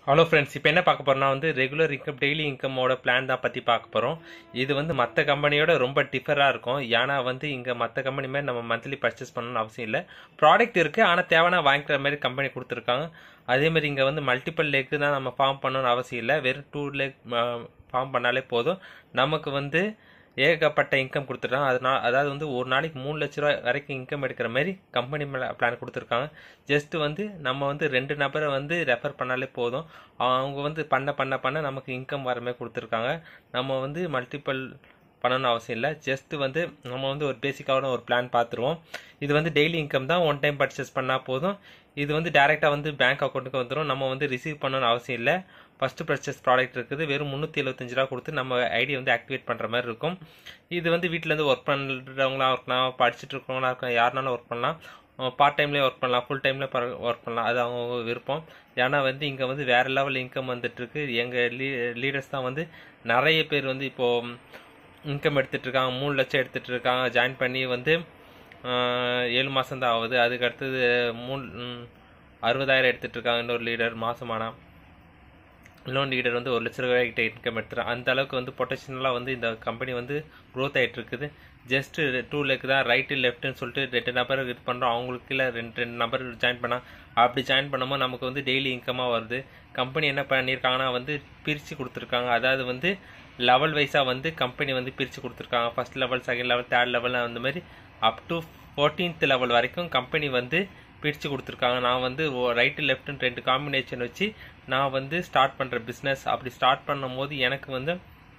hello friends இப்போ என்ன பார்க்க போறோம்னா வந்து ரெகுலர் இன்கம் டெய்லி இன்கமோட பிளான் தான் பற்றி பார்க்க போகிறோம் இது வந்து மற்ற கம்பெனியோட ரொம்ப டிஃபராக இருக்கும் ஏன்னா வந்து இங்கே மற்ற கம்பெனி மாதிரி நம்ம மந்த்லி பர்ச்சேஸ் பண்ணணும்னு அவசியம் இல்லை ப்ராடக்ட் இருக்குது ஆனால் தேவைன்னா வாங்கிக்கிற மாதிரி கம்பெனி கொடுத்துருக்காங்க அதே மாதிரி இங்கே வந்து மல்டிபிள் லேக்கு தான் நம்ம ஃபார்ம் பண்ணணும்னு அவசியம் இல்லை வெறும் டூ லேக் ஃபார்ம் பண்ணாலே போதும் நமக்கு வந்து ஏகப்பட்ட இன்கம் கொடுத்துருக்காங்க அதனால் அதாவது வந்து ஒரு நாளைக்கு மூணு லட்ச ரூபாய் வரைக்கும் இன்கம் எடுக்கிற மாதிரி கம்பெனி மேலே பிளான் கொடுத்துருக்காங்க ஜஸ்ட் வந்து நம்ம வந்து ரெண்டு நபரை வந்து ரெஃபர் பண்ணாலே போதும் அவங்க வந்து பண்ண பண்ண பண்ண நமக்கு இன்கம் வர மாதிரி கொடுத்துருக்காங்க நம்ம வந்து மல்டிபிள் பண்ணணும்னு அவசியம் இல்லை ஜஸ்ட் வந்து நம்ம வந்து ஒரு பேசிக்கான ஒரு பிளான் பார்த்துருவோம் இது வந்து டெய்லி இன்கம் தான் ஒன் டைம் பர்ச்சேஸ் பண்ணால் போதும் இது வந்து டேரெக்டாக வந்து பேங்க் அக்கௌண்ட்டுக்கு வந்துடும் நம்ம வந்து ரிசீவ் பண்ணணும்னு அவசியம் இல்லை ஃபஸ்ட்டு பர்ச்சேஸ் ப்ராடக்ட் இருக்குது வெறும் முந்நூற்றி எழுபத்தஞ்சு ரூபா கொடுத்து நம்ம ஐடி வந்து ஆக்டிவேட் பண்ணுற மாதிரி இருக்கும் இது வந்து வீட்டிலேருந்து ஒர்க் பண்ணுறவங்களா இருக்கலாம் படிச்சுட்டு இருக்கவங்களா இருக்கலாம் யாருனாலும் ஒர்க் பண்ணலாம் பார்ட் டைம்லேயே ஒர்க் பண்ணலாம் ஃபுல் டைம்லேயே ஒர்க் பண்ணலாம் அது அவங்க விருப்பம் ஏன்னா வந்து இங்கே வந்து வேறு லெவல் இன்கம் வந்துட்டுருக்கு எங்கள் லீ லீடர்ஸ் தான் வந்து நிறைய பேர் வந்து இப்போது இன்கம் எடுத்துகிட்டு இருக்காங்க மூணு லட்சம் எடுத்துகிட்டு இருக்காங்க ஜாயின் பண்ணி வந்து ஏழு மாதம் தான் ஆகுது அதுக்கு அடுத்தது மூணு அறுபதாயிரம் எடுத்துகிட்டு இருக்காங்க இன்னொரு லீடர் மாதமானா இன்னொன்று லீடர் வந்து ஒரு லட்ச ரூபாய்கிட்ட இன்கம் எடுத்துறான் அந்த அளவுக்கு வந்து பொட்டன்ஷியலாக வந்து இந்த கம்பெனி வந்து க்ரோத் ஆகிட்டு இருக்குது ஜஸ்ட் டூ லேக் தான் ரைட்டு லெஃப்ட்னு சொல்லிட்டு ரெண்டு நபர் இது பண்ணுறோம் அவங்களுக்கு கீழே ரெண்டு ரெண்டு நபர் ஜாயின் பண்ணால் அப்படி ஜாயின் பண்ணும்போது நமக்கு வந்து டெய்லி இன்கமாக வருது கம்பெனி என்ன பண்ணியிருக்காங்கன்னா வந்து பிரித்து கொடுத்துருக்காங்க அதாவது வந்து லெவல் வைஸாக வந்து கம்பெனி வந்து பிரித்து கொடுத்துருக்காங்க first level second level third level அந்த மாதிரி அப் டு ஃபோர்டீன்த் லெவல் வரைக்கும் கம்பெனி வந்து பிரித்து கொடுத்துருக்காங்க நான் வந்து ரைட்டு லெஃப்ட்னு ரெண்டு காம்பினேஷன் வச்சு நான் வந்து ஸ்டார்ட் பண்ணுற பிஸ்னஸ் அப்படி ஸ்டார்ட் பண்ணும் போது எனக்கு வந்து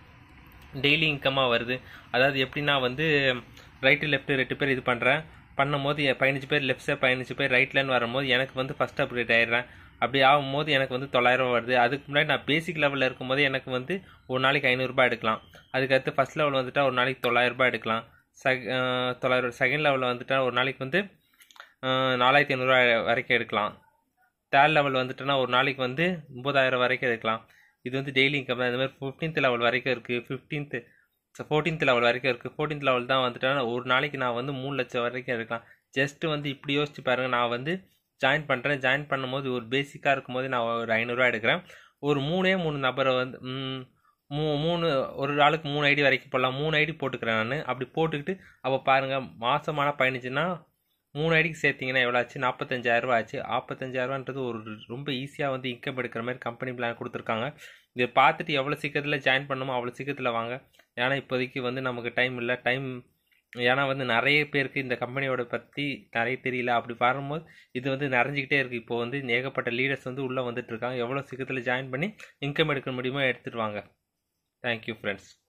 டெய்லி இன்கமாக வருது அதாவது எப்படின்னா வந்து ரைட்டு லெஃப்ட்டு ரெண்டு பேர் இது பண்ணுறேன் பண்ணும்போது பதினஞ்சு பேர் லெஃப்ட் சைட் பதினஞ்சு பேர் ரைட்லன்னு வரும்போது எனக்கு வந்து ஃபஸ்ட் அப்கிரேட் ஆயிடுறேன் அப்படி ஆகும்போது எனக்கு வந்து தொள்ளாயிரம் வருது அதுக்கு முன்னாடி நான் பேசிக் லெவலில் இருக்கும்போது எனக்கு வந்து ஒரு நாளைக்கு ஐநூறுரூபா எடுக்கலாம் அதுக்கடுத்து ஃபஸ்ட் லெவல் வந்துட்டால் ஒரு நாளைக்கு தொள்ளாயிரரூபா எடுக்கலாம் செக் தொள்ளாயிரம் செகண்ட் லெவலில் வந்துட்டால் ஒரு நாளைக்கு வந்து நாலாயிரத்தி ஐநூறுரூவா வரைக்கும் எடுக்கலாம் தேர்ட் லெவல் வந்துட்டுனா ஒரு நாளைக்கு வந்து ஒம்பதாயிரம் வரைக்கும் எடுக்கலாம் இது வந்து டெய்லி இன்கம் தான் இந்த மாதிரி ஃபிஃப்டீன்த் லெவல் வரைக்கும் இருக்குது ஃபிஃப்டீன்த்து ஃபோர்டீன்த் லெவல் வரைக்கும் இருக்குது ஃபோர்டீன்த் லெவல் தான் வந்துட்டா ஒரு நாளைக்கு நான் வந்து மூணு லட்சம் வரைக்கும் எடுக்கலாம் ஜஸ்ட் வந்து இப்படி யோசிச்சு பாருங்கள் நான் வந்து ஜாயின் பண்ணுறேன் ஜாயின் பண்ணும்போது ஒரு பேசிக்காக இருக்கும்போது நான் ஒரு ஐநூறுரூவா எடுக்கிறேன் ஒரு மூணே மூணு நபரை வந்து மூ மூணு ஒரு ஆளுக்கு மூணு ஐடி வரைக்கும் போடலாம் மூணு ஐடி போட்டுக்கிறேன் நான் அப்படி போட்டுக்கிட்டு அப்போ பாருங்கள் மாதமான பதினஞ்சுன்னா மூணு ஐடிக்கு சேர்த்திங்கன்னா எவ்வளோ ஆச்சு நாற்பத்தஞ்சாயிரரூபா ஆச்சு நாற்பத்தஞ்சாயிரரூவான்றது ஒரு ரொம்ப ஈஸியாக வந்து இன்கம் எடுக்கிற மாதிரி கம்பெனி பிளான் கொடுத்துருக்காங்க இதை பார்த்துட்டு எவ்வளோ சீக்கிரத்தில் ஜாயின் பண்ணணுமோ அவ்வளோ சீக்கிரத்தில் வாங்க ஏன்னா இப்போதைக்கு வந்து நமக்கு டைம் இல்லை டைம் ஏன்னா வந்து நிறைய பேருக்கு இந்த கம்பெனியோட பற்றி நிறைய தெரியல அப்படி வரும்போது இது வந்து நிறைஞ்சிக்கிட்டே இருக்குது இப்போ வந்து ஏகப்பட்ட லீடர்ஸ் வந்து உள்ளே வந்துட்டு இருக்காங்க எவ்வளோ சீக்கிரத்தில் ஜாயின் பண்ணி இன்கம் எடுக்க முடியுமோ எடுத்துகிட்டு வாங்க தேங்க்யூ ஃப்ரெண்ட்ஸ்